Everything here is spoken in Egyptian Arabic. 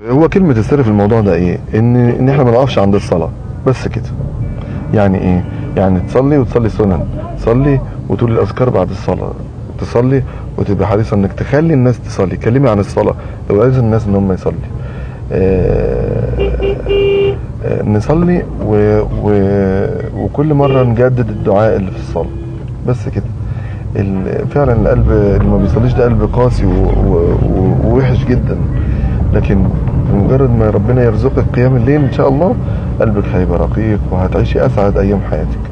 هو كلمة السر في الموضوع ده ايه ان ان احنا ما نقفش عند الصلاة بس كده يعني ايه يعني تصلي وتصلي سنن تصلي وتقول الاذكار بعد الصلاة تصلي وتبقى حريصة انك تخلي الناس تصلي كلمي عن الصلاة لو عايز الناس ان هم يصلي آه، آه، نصلي و... و... وكل مرة نجدد الدعاء اللي في الصلاة بس كده ال- فعلا القلب اللي ما بيصليش ده قلب قاسي و... و... و... ووحش جدا لكن بمجرد ما ربنا يرزقك قيام الليل ان شاء الله قلبك هيبقى رقيق وهتعيشي اسعد ايام حياتك